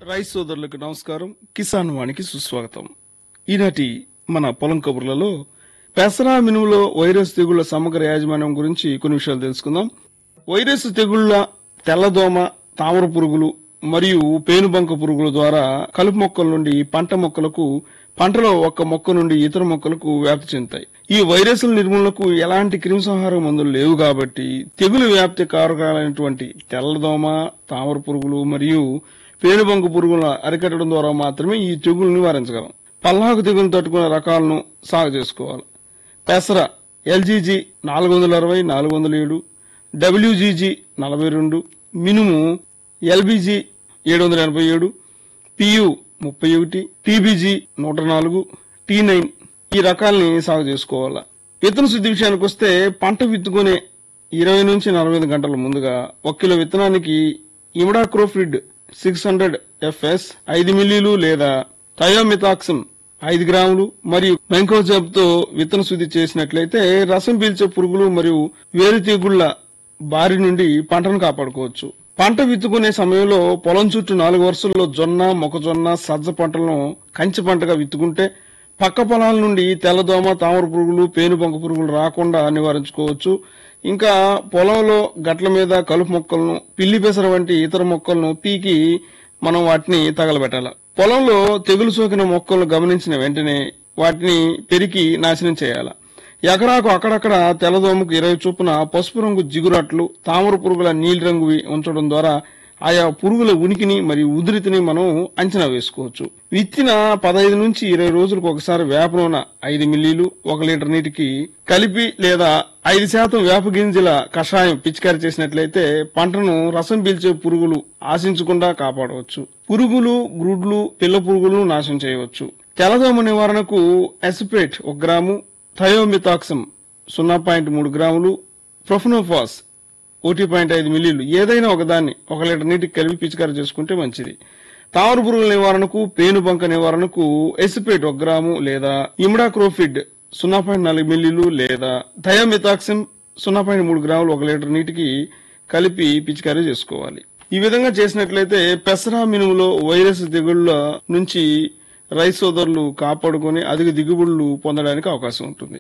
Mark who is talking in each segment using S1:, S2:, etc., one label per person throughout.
S1: rice సోదరులకు నమస్కారం కిసాన్ వాణికి సుస్వాగతం ఈనాటి మన పొలం కబుర్లలో పెసరా మినుములో వైరస్ తెగుళ్ల సమగ్ర యాజమాన్యం గురించి కొన్ని విషయాలు తెలుసుకుందాం వైరస్ తెగుళ్ల తెల్లదోమ తామర పురుగులు మరియు పేనుబంక పురుగుల ద్వారా కలుపు మొక్కల నుండి పంట మొక్కలకు పంటలో ఒక మొక్క నుండి ఇతర మొక్కలకు వ్యాప్తి చెందుతాయి ఈ వైరస్ల నిర్మూలనకు ఎలాంటి క్రిమిసంహార మందులు లేవు కాబట్టి తెగులు వ్యాప్తి కారకాలైనటువంటి తెల్లదోమ తామర పురుగులు మరియు పేనుబంక పురుగుల అరికట్టడం ద్వారా మాత్రమే ఈ తెగులు నివారించగలం పల్లాకు తెగులు తట్టుకునే రకాలను సాగు చేసుకోవాలి పెసర ఎల్జీజీ నాలుగు వందల అరవై నాలుగు వందల ఏడు డబ్ల్యూజీజీ నలభై రెండు మినుము ఎల్బీజీ ఏడు వందల ఎనభై ఏడు పియు ముప్పై ఒకటి టీబీజీ నూట నాలుగు టీ నైన్ ఈ రకాల్ని సాగు చేసుకోవాలా విత్తన శుద్ధి విషయానికి వస్తే పంట విత్తుకునే ఇరవై నుంచి నలభై ఐదు గంటల ముందుగా ఒక కిలో విత్తనానికి ఇమిడాక్రోఫిడ్ సిక్స్ హండ్రెడ్ ఎఫ్ఎస్ ఐదు మిల్లీలు లేదా థయోమితాక్సిమ్ ఐదు గ్రాములు మరియు మెంకోజబ్ తో విత్తన శుద్ధి చేసినట్లయితే రసం పీల్చే పురుగులు మరియు వేరు తెగుళ్ల బారి నుండి పంటను కాపాడుకోవచ్చు పంట విత్తుకునే సమయంలో పొలం చుట్టూ నాలుగు వరుసల్లో జొన్న మొక్కజొన్న సజ్జ పంటలను కంచి పంటగా విత్తుకుంటే పక్క పొలాల నుండి తెల్లదోమ తామర పురుగులు పేనుబంక పురుగులు రాకుండా నివారించుకోవచ్చు ఇంకా పొలంలో గట్ల మీద కలుపు మొక్కలను పిల్లి పెసర వంటి ఇతర మొక్కలను పీకి మనం వాటిని తగలబెట్టాలి పొలంలో తెగులు సోకిన మొక్కలను గమనించిన వెంటనే వాటిని పెరికి నాశనం చేయాలి ఎకరాకు అక్కడక్కడ తెల్లదోమకు ఇరవై చొప్పున పసుపు రంగు జిగురట్లు తామర పురుగుల నీలి రంగువి ఉంచడం ద్వారా ఆయా పురుగుల ఉనికిని మరియు ఉధృతిని మనం అంచనా వేసుకోవచ్చు విత్తిన పదహైదు నుంచి ఇరవై రోజులకు ఒకసారి వేప నూనె ఐదు మిల్లీలు ఒక లీటర్ నీటికి కలిపి లేదా ఐదు శాతం వేప గింజల కషాయం పిచికారి చేసినట్లయితే పంటను రసం పీల్చే పురుగులు ఆశించకుండా కాపాడవచ్చు పురుగులు గ్రుడ్లు పిల్ల పురుగులను నాశనం చేయవచ్చు తెల్లదోమ నివారణకు ఎసిపేట్ ఒక గ్రాము థయోమితాక్సమ్ సున్నా పాయింట్ మూడు గ్రాములు ప్రొఫనోఫాస్ ఒకటి పాయింట్ ఐదు మిల్లీలు ఏదైనా ఒకదాన్ని ఒక లీటర్ నీటికి కలిపి పిచికారి చేసుకుంటే మంచిది తామర పురుగుల నివారణకు పేనుబంక నివారణకు ఎసిపేట్ ఒక గ్రాము లేదా ఇమిడాక్రోఫిడ్ సున్నా పాయింట్ నాలుగు మిల్లీలు లేదా థయోమితాక్సిమ్ సున్నా పాయింట్ మూడు గ్రాములు ఒక లీటర్ నీటికి కలిపి పిచికారీ చేసుకోవాలి ఈ విధంగా చేసినట్లయితే పెసరా మినుములో వైరస్ తెగుళ్ల నుంచి రైస్ సోదరులు కాపాడుకొని అధిక దిగుబడులు పొందడానికి అవకాశం ఉంటుంది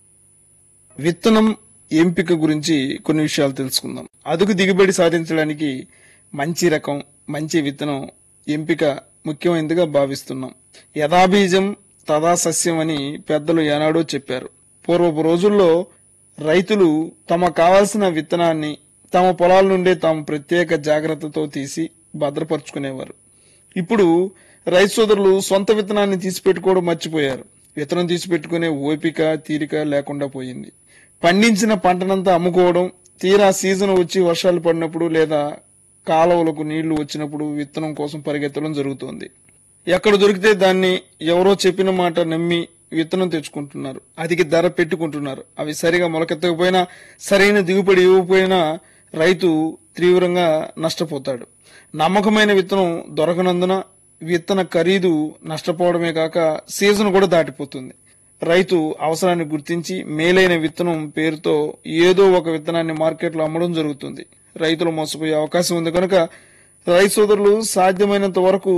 S1: విత్తనం ఎంపిక గురించి కొన్ని విషయాలు తెలుసుకుందాం అదుగు దిగుబడి సాధించడానికి మంచి రకం మంచి విత్తనం ఎంపిక ముఖ్యమైనదిగా భావిస్తున్నాం యథాబీజం తదా సస్యం అని పెద్దలు ఏనాడో చెప్పారు పూర్వపు రోజుల్లో రైతులు తమ కావాల్సిన విత్తనాన్ని తమ పొలాల నుండే తాము ప్రత్యేక జాగ్రత్తతో తీసి భద్రపరుచుకునేవారు ఇప్పుడు రైతు సోదరులు సొంత విత్తనాన్ని తీసిపెట్టుకోవడం మర్చిపోయారు విత్తనం తీసిపెట్టుకునే ఓపిక తీరిక లేకుండా పోయింది పండించిన పంటనంతా అమ్ముకోవడం తీరా సీజన్ వచ్చి వర్షాలు పడినప్పుడు లేదా కాలువలకు నీళ్లు వచ్చినప్పుడు విత్తనం కోసం పరిగెత్తడం జరుగుతోంది ఎక్కడ దొరికితే దాన్ని ఎవరో చెప్పిన మాట నమ్మి విత్తనం తెచ్చుకుంటున్నారు అధిక ధర పెట్టుకుంటున్నారు అవి సరిగా మొలకెత్తకపోయినా సరైన దిగుబడి ఇవ్వకపోయినా రైతు తీవ్రంగా నష్టపోతాడు నమ్మకమైన విత్తనం దొరకనందున విత్తన ఖరీదు నష్టపోవడమే కాక సీజన్ కూడా దాటిపోతుంది రైతు అవసరాన్ని గుర్తించి మేలైన విత్తనం పేరుతో ఏదో ఒక విత్తనాన్ని మార్కెట్లో అమ్మడం జరుగుతుంది రైతులు మోసపోయే అవకాశం ఉంది కనుక రైతు సోదరులు సాధ్యమైనంత వరకు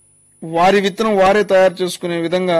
S1: వారి విత్తనం వారే తయారు చేసుకునే విధంగా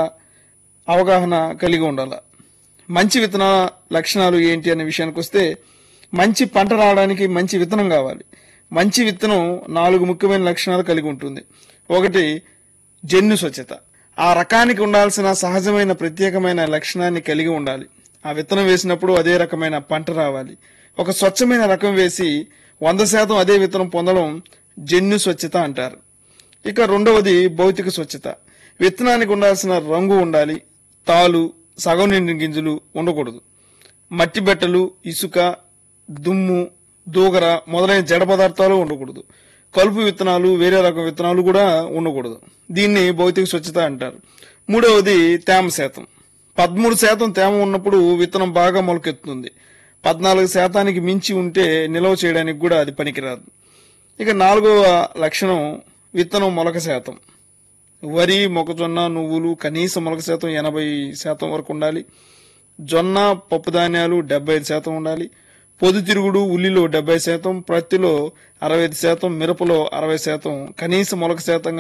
S1: అవగాహన కలిగి ఉండాలి మంచి విత్తన లక్షణాలు ఏంటి అనే విషయానికి వస్తే మంచి పంట రావడానికి మంచి విత్తనం కావాలి మంచి విత్తనం నాలుగు ముఖ్యమైన లక్షణాలు కలిగి ఉంటుంది ఒకటి జన్యు స్వచ్ఛత ఆ రకానికి ఉండాల్సిన సహజమైన ప్రత్యేకమైన లక్షణాన్ని కలిగి ఉండాలి ఆ విత్తనం వేసినప్పుడు అదే రకమైన పంట రావాలి ఒక స్వచ్ఛమైన రకం వేసి వంద శాతం అదే విత్తనం పొందడం జన్యు స్వచ్ఛత అంటారు ఇక రెండవది భౌతిక స్వచ్ఛత విత్తనానికి ఉండాల్సిన రంగు ఉండాలి తాలు సగం నిండిన గింజలు ఉండకూడదు మట్టి బెట్టలు ఇసుక దుమ్ము దూగర మొదలైన జడ పదార్థాలు ఉండకూడదు కలుపు విత్తనాలు వేరే రకం విత్తనాలు కూడా ఉండకూడదు దీన్ని భౌతిక స్వచ్ఛత అంటారు మూడవది తేమ శాతం పదమూడు శాతం తేమ ఉన్నప్పుడు విత్తనం బాగా మొలకెత్తుతుంది పద్నాలుగు శాతానికి మించి ఉంటే నిల్వ చేయడానికి కూడా అది పనికిరాదు ఇక నాలుగవ లక్షణం విత్తనం మొలక శాతం వరి మొక్కజొన్న నువ్వులు కనీస మొలక శాతం ఎనభై శాతం వరకు ఉండాలి జొన్న పప్పు ధాన్యాలు డెబ్బై ఐదు శాతం ఉండాలి పొద్దుతిరుగుడు ఉల్లిలో డెబ్బై శాతం ప్రత్తిలో అరవై ఐదు శాతం మిరపలో అరవై శాతం కనీస మొలక శాతంగా